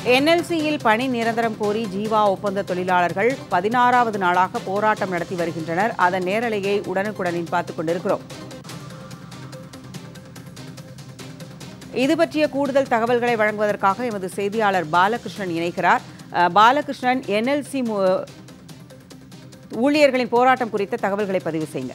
என்எல்சியில் பணி நிரந்தரம் கோரி ஜீவா ஒப்பந்த தொழிலாளர்கள் பதினாறாவது நாளாக போராட்டம் நடத்தி வருகின்றனர் அதன் நேரலையை உடனுக்குடனின் பார்த்துக் கொண்டிருக்கிறோம் இது பற்றிய கூடுதல் தகவல்களை வழங்குவதற்காக எமது செய்தியாளர் பாலகிருஷ்ணன் இணைக்கிறார் அஹ், பாலகிருஷ்ணன் என்எல்சி ஊழியர்களின் போராட்டம் குறித்த தகவல்களை பதிவு செய்யுங்க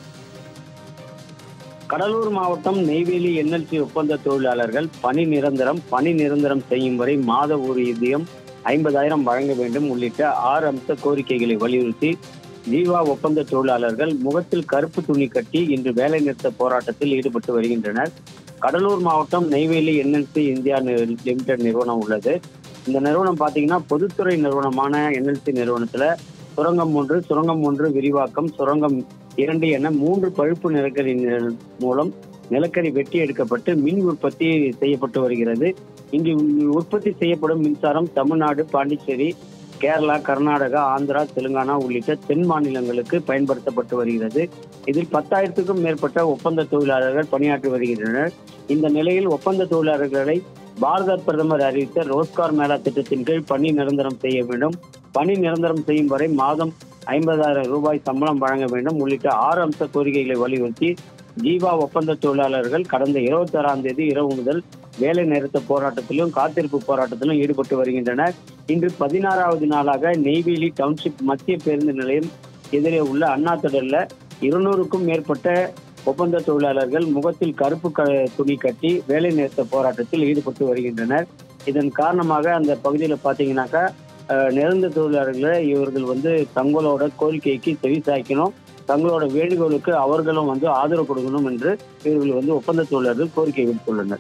கடலூர் மாவட்டம் நெய்வேலி என்எல்சி ஒப்பந்த தொழிலாளர்கள் பணி நிரந்தரம் பணி நிரந்தரம் செய்யும் வரை மாத ஊதியம் ஐம்பதாயிரம் வழங்க வேண்டும் உள்ளிட்ட ஆறு அம்ச கோரிக்கைகளை வலியுறுத்தி ஜீவா ஒப்பந்த தொழிலாளர்கள் முகத்தில் கருப்பு துணி கட்டி இன்று வேலைநிறுத்த போராட்டத்தில் ஈடுபட்டு வருகின்றனர் கடலூர் மாவட்டம் நெய்வேலி என்எல்சி இந்தியா நி- லிமிடெட் நிறுவனம் உள்ளது இந்த நிறுவனம் பார்த்தீங்கன்னா பொதுத்துறை நிறுவனமான என்எல்சி நிறுவனத்துல சுரங்கம் ஒன்று சுரங்கம் ஒன்று விரிவாக்கம் சுரங்கம் இரண்டு என மூன்று பழுப்பு நிலக்கரி நில- மூலம் நிலக்கரி வெட்டி எடுக்கப்பட்டு மின் உற்பத்தி செய்யப்பட்டு வருகிறது இங்கு உற்பத்தி செய்யப்படும் மின்சாரம் தமிழ்நாடு பாண்டிச்சேரி கேரளா கர்நாடகா ஆந்திரா தெலுங்கானா உள்ளிட்ட தென் மாநிலங்களுக்கு பயன்படுத்தப்பட்டு வருகிறது இதில் பத்தாயிரத்துக்கும் மேற்பட்ட ஒப்பந்த தொழிலாளர்கள் பணியாற்றி வருகின்றனர் இந்த நிலையில் ஒப்பந்த தொழிலாளர்களை பாரத பிரதமர் அறிவித்த ரோஸ்கார் மேளா திட்டத்தின் கீழ் பணி நிரந்தரம் செய்ய வேண்டும் பணி நிரந்தரம் செய்யும் வரை மாதம் ஐம்பதாயிரம் ரூபாய் சம்பளம் வழங்க வேண்டும் உள்ளிட்ட ஆறு அம்ச கோரிக்கைகளை வலியுறுத்தி ஜீவா ஒப்பந்த தொழிலாளர்கள் கடந்த இருபத்தி ஆறாம் தேதி இரவு முதல் வேலை நிறுத்த போராட்டத்திலும் காத்திருப்பு போராட்டத்திலும் ஈடுபட்டு வருகின்றனர் இன்று பதினாறாவது நாளாக நெய்வேலி டவுன்ஷிப் மத்திய பேருந்து நிலையம் எதிரே உள்ள அண்ணா திடல்ல இருநூறுக்கும் மேற்பட்ட ஒப்பந்த தொழிலாளர்கள் முகத்தில் கருப்பு க துணி கட்டி வேலை நிறுத்த போராட்டத்தில் ஈடுபட்டு வருகின்றனர் இதன் காரணமாக அந்த பகுதியில் பார்த்தீங்கன்னாக்கா அஹ், நிரந்தர தொழிலாளர்களை இவர்கள் வந்து தங்களோட கோரிக்கைக்கு செவி சாய்க்கணும் தங்களோட வேண்டுகோளுக்கு அவர்களும் வந்து ஆதரவு கொடுக்கணும் என்று இவர்கள் வந்து ஒப்பந்த தொழிலாளர்கள் கோரிக்கை விடுத்துள்ளனர்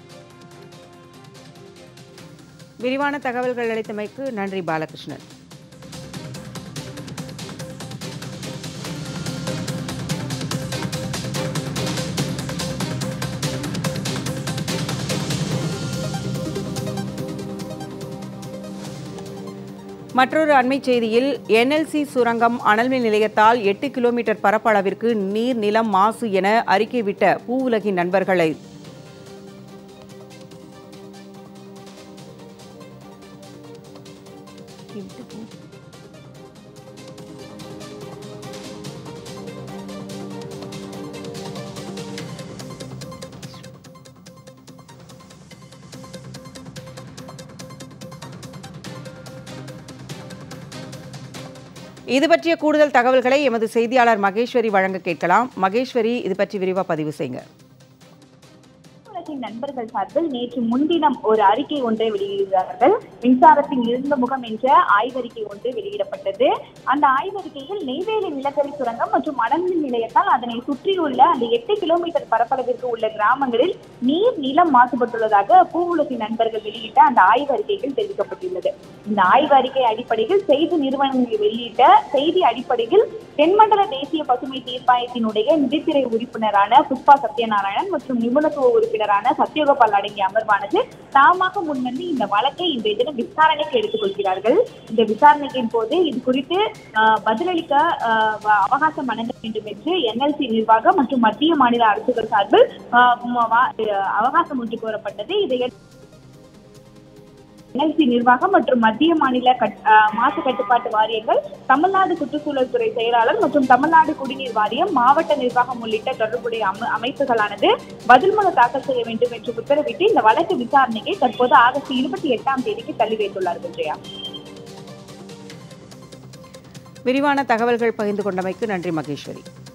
விரிவான தகவல்கள் அளித்தமைக்கு நன்றி பாலகிருஷ்ணன் மற்றொரு அண்மைச் செய்தியில் என்எல்சி சுரங்கம் அனல்மின் நிலையத்தால் எட்டு கிலோமீட்டர் பரப்பளவிற்கு நீர் நிலம் மாசு என அறிக்கை விட்ட பூவுலகின் நண்பர்களை இது பற்றிய கூடுதல் தகவல்களை எமது செய்தியாளர் மகேஸ்வரி வழங்க கேட்கலாம் மகேஸ்வரி இது பற்றி விரிவா பதிவு செய்யுங்க உலகின் நண்பர்கள் சார்பில் நேற்று முன்தினம் ஒரு அறிக்கை ஒன்றை வெளியிடுகிறார்கள் மின்சாரத்தின் இருந்த முகம் என்ற ஆய்வறிக்கை ஒன்று வெளியிடப்பட்டது அந்த ஆய்வறிக்கையில் நெய்வேலி நிலக்கரி சுரங்கம் மற்றும் மணல்மின் நிலையத்தால் அதனை சுற்றியுள்ள அந்த எட்டு கிலோமீட்டர் பரப்பளவிற்கு உள்ள கிராமங்களில் நீர் நிலம் மாசுபட்டுள்ளதாக பூவுலகின் நண்பர்கள் வெளியிட்ட அந்த ஆய்வறிக்கையில் தெரிவிக்கப்பட்டுள்ளது இந்த ஆய்வறிக்கை அடிப்படையில் செய்தி நிறுவனங்கள் வெளியிட்ட செய்தி அடிப்படையில் தென்மண்டல தேசிய பசுமை தீர்ப்பாயத்தினுடைய நிதித்துறை உறுப்பினரான புஷ்பா சத்யநாராயணன் மற்றும் நிபுணத்துவ உறுப்பினரான சத்யகோபால் அடங்கிய அமர்வானது தாமாக முன்வந்து இந்த வழக்கை இன்றைய தினம் விசாரணைக்கு எடுத்துக் கொள்கிறார்கள் இந்த விசாரணையின் போது இது குறித்து ஆஹ், பதிலளிக்க ஆஹ், வ- அவகாசம் வழங்க வேண்டும் என்று என்எல்சி நிர்வாகம் மற்றும் மத்திய மாநில அரசுகள் சார்பில் ஆஹ், ம- வா- ஆஹ், அவகாசம் ஒன்று கோரப்பட்டது இதை என்எல்சி நிர்வாகம் மற்றும் மத்திய மாநில கட்- ஆஹ் மாசு கட்டுப்பாட்டு வாரியங்கள் தமிழ்நாடு சுற்றுச்சூழல் துறை செயலாளர் மற்றும் தமிழ்நாடு குடிநீர் வாரியம் மாவட்ட நிர்வாகம் உள்ளிட்ட தொடர்புடைய அம- அமைப்புகளானது பதில் மனு தாக்கல் செய்ய வேண்டும் என்று உத்தரவிட்டு இந்த வழக்கு விசாரணையை தற்போது ஆகஸ்ட் இருபத்தி எட்டாம் தேதிக்கு தள்ளி வைத்துள்ளார்கள் ஜெயா விரிவான தகவல்கள் பகிர்ந்து கொண்டமைக்கு நன்றி மகேஸ்வரி